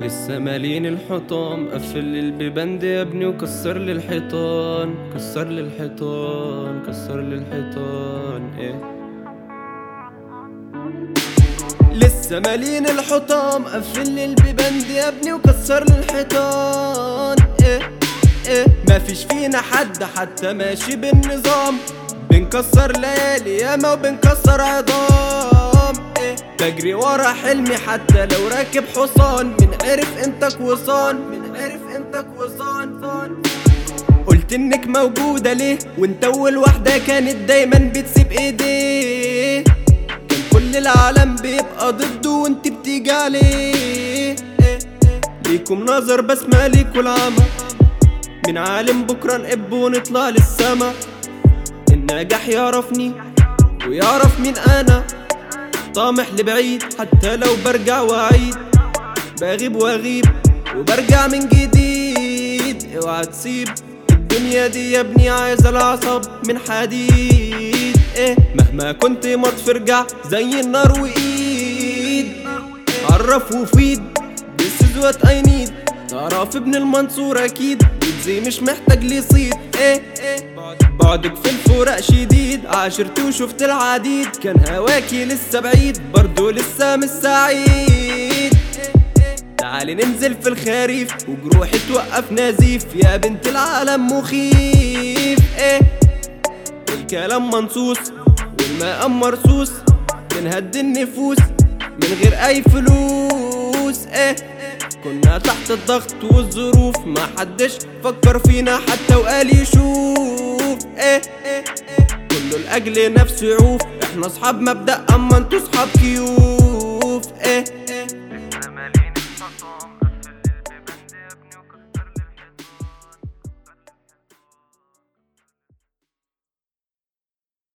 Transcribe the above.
لسه مالين الحطام قفل لي البيبان يا ابني وكسر لي الحيطان كسر لي الحيطان كسر لي الحيطان ايه لسه مالين الحطام قفل لي البيبان يا ابني وكسر لي الحيطان ايه ايه مفيش فينا حد حتى ماشي بالنظام بنكسر ليالي ياما وبنكسر عظام ايه بجري ورا حلمي حتى لو راكب حصان من عرف انتك وصان من عرف انتك وصان صان قلت انك موجودة ليه وانت اول واحدة كانت دايما بتسيب ايديه كان كل العالم بيبقى ضده وانت بتيجي عليه إيه إيه ليكم نظر بس مالك والعمى من عالم بكرة نقب ونطلع للسما النجاح يعرفني ويعرف مين انا طامح لبعيد حتى لو برجع واعيد بغيب واغيب وبرجع من جديد اوعى تسيب الدنيا دي يا ابني عايزة العصب من حديد ايه مهما كنت مطفي ارجع زي النار وايد عرف وفيد This is what I need تعرف ابن المنصور اكيد زي مش محتاج لي صيد ايه ايه بعدك في الفراق شديد عاشرت وشفت العديد كان هواكي لسه بعيد برضو لسه مش سعيد تعالي ننزل في الخريف وجروحي توقف نزيف يا بنت العالم مخيف ايه الكلام منصوص والمقام مرصوص بنهدي النفوس من غير اي فلوس ايه كنا تحت الضغط والظروف ما حدش فكر فينا حتى وقال يشوف ايه ايه ايه كله لاجل نفسه يعوف احنا اصحاب مبدأ اما انتوا اصحاب كيوف